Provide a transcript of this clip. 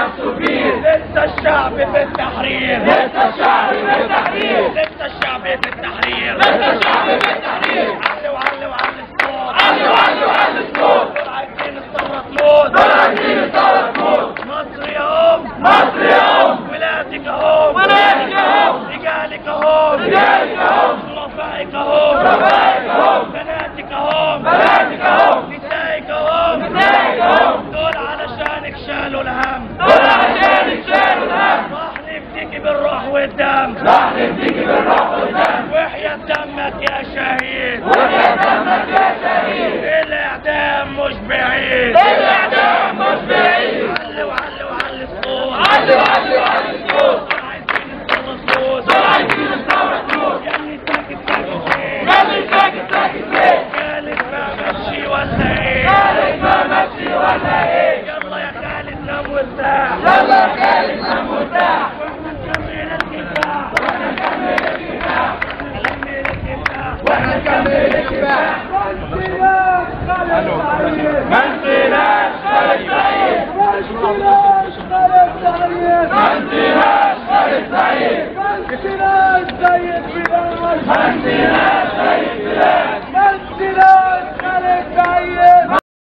نفسه فيه لسه الشعب في التحرير لسه الشعب في التحرير لسه الشعب في التحرير لسه الشعب في التحرير علي وعلي وعلي الصوت علي وعلي وعلي الصوت دول عايزين الثورة تموت دول عايزين الثورة تموت مصر يا أم مصر يا أم ولادك أهم ولادك أهم رجالك أهم رجالك أهم خلفائك أهم خلفائك أهم بناتك أهم بناتك أهم نسائك أهم نسائك أهم دول علشانك شالوا الهم دول عشانك شالوا الهم راح نفديك بالروح والدم راح نديكي بالروح والدم وحياة دمك يا شهيد ويا دمك يا شهيد الإعدام مش بعيد الإعدام مش بعيد علي وعلي وعلي الصوت علي وعلي وعلي الصوت دول عايزين الثورة تموت دول عايزين الثورة تموت يا اللي ساكت ساكت ليه خلي ساكت ساكت ليه خالد ما مشي ولا ايه خالد ما ماشي ولا ايه يلا يا خالد نام وارتاح يلا يا خالد نام مرتاح واحنا نكمل الكفاح نكمل الكفاح واحنا نكمل الكفاح ما نسيناش خالد سعيد ما نسيناش خالد سعيد ما نسيناش سيد بلال